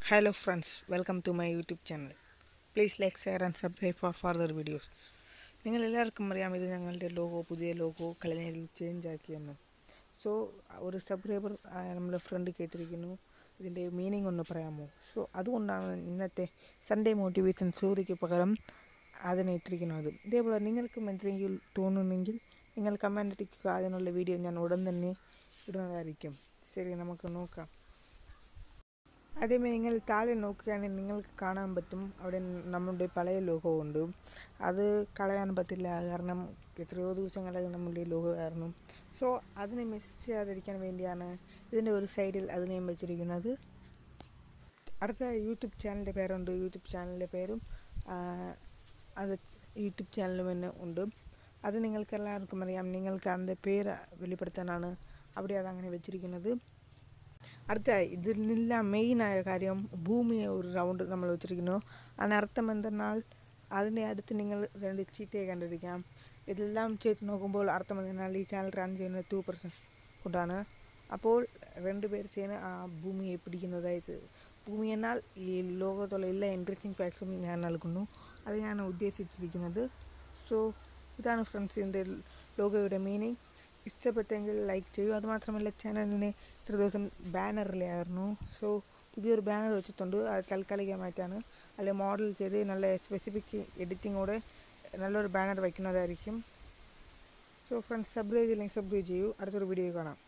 hello friends welcome to my YouTube channel please like share and subscribe for further videos നിങ്ങൾ എല്ലാവർക്കും അറിയാം ഇത് ഞങ്ങളുടെ ലോഗോ പുതിയ ലോഗോ കളനയിൽ ചേഞ്ച് ആക്കിയെന്ന് സോ ഒരു സബ്സ്ക്രൈബർ നമ്മുടെ ഫ്രണ്ട് കേട്ടിരിക്കുന്നു ഇതിൻ്റെ മീനിങ് ഒന്ന് പറയാമോ സോ അതുകൊണ്ടാണ് ഇന്നത്തെ സൺഡേ മോട്ടിവേഷൻ സൂര്യയ്ക്ക് പകരം അതിനെ ഇട്ടിരിക്കുന്നത് ഇതേപോലെ നിങ്ങൾക്കും എന്തെങ്കിലും തോന്നുന്നെങ്കിൽ നിങ്ങൾ കമൻ്റ് അടിക്കുക അതിനുള്ള വീഡിയോ ഞാൻ ഉടൻ തന്നെ ഇടുന്നതായിരിക്കും ശരി നമുക്ക് നോക്കാം ആദ്യമേ നിങ്ങൾ താഴെ നോക്കുകയാണെങ്കിൽ നിങ്ങൾക്ക് കാണാൻ പറ്റും അവിടെ നമ്മുടെ പഴയ ലോഗോ ഉണ്ട് അത് കളയാൻ പറ്റില്ല കാരണം എത്രയോ ദിവസങ്ങളായി നമ്മുടെ ലോഗോ കാരണം സോ അതിനെ മിസ് ചെയ്യാതിരിക്കാൻ വേണ്ടിയാണ് ഇതിൻ്റെ ഒരു സൈഡിൽ അതിനെയും വെച്ചിരിക്കുന്നത് അടുത്ത യൂട്യൂബ് ചാനലിൻ്റെ പേരുണ്ട് യൂട്യൂബ് ചാനലിൻ്റെ പേരും ആ, അത് യൂട്യൂബ് ചാനലും തന്നെ ഉണ്ട് അത് നിങ്ങൾക്ക് എല്ലാവർക്കും അറിയാം നിങ്ങൾക്ക് അതിൻ്റെ പേര് വെളിപ്പെടുത്താനാണ് അവിടെ അതങ്ങനെ വെച്ചിരിക്കുന്നത് അടുത്തായി ഇതിനെല്ലാം മെയിനായ കാര്യം ഭൂമിയെ ഒരു റൗണ്ട് നമ്മൾ വെച്ചിരിക്കുന്നു അതിനർത്ഥം എന്തെന്നാൽ അതിൻ്റെ അടുത്ത് നിങ്ങൾ രണ്ട് ചീത്തയെ കണ്ടിരിക്കാം ഇതെല്ലാം ചെയ്ത് നോക്കുമ്പോൾ അർത്ഥം എന്തെന്നാൽ ഈ ചാനൽ റൺ ചെയ്യുന്നത് ടു പെർസെൻറ്റ് കൊണ്ടാണ് അപ്പോൾ രണ്ട് പേർ ചെയ്യുന്ന ആ ഭൂമിയെ പിടിക്കുന്നതായിട്ട് ഭൂമി എന്നാൽ ഈ ലോകത്തുള്ള എല്ലാ ഇൻട്രസ്റ്റിംഗ് ഫാക്ടറും ഞാൻ നൽകുന്നു അത് ഞാൻ ഉദ്ദേശിച്ചിരിക്കുന്നത് സോ ഇതാണ് ഫ്രണ്ട്സ് ഇതിൻ്റെ ലോഗോയുടെ മീനിങ് ഇഷ്ടപ്പെട്ടെങ്കിൽ ലൈക്ക് ചെയ്യൂ അതുമാത്രമല്ല ചാനലിനെ ഇത്ര ദിവസം ബാനറിലായിരുന്നു സോ പുതിയൊരു ബാനർ വെച്ചിട്ടുണ്ട് അത് താൽക്കാലികമായിട്ടാണ് അതിൽ മോഡൽ ചെയ്ത് നല്ല സ്പെസിഫിക് എഡിറ്റിങ്ങോടെ നല്ലൊരു ബാനർ വയ്ക്കുന്നതായിരിക്കും സോ ഫ്രണ്ട്സ് സബ്സ്ക്രൈബ് ചെയ്യില്ലെങ്കിൽ സബ്സ്ക്രൈബ് ചെയ്യൂ അടുത്തൊരു വീഡിയോ കാണാം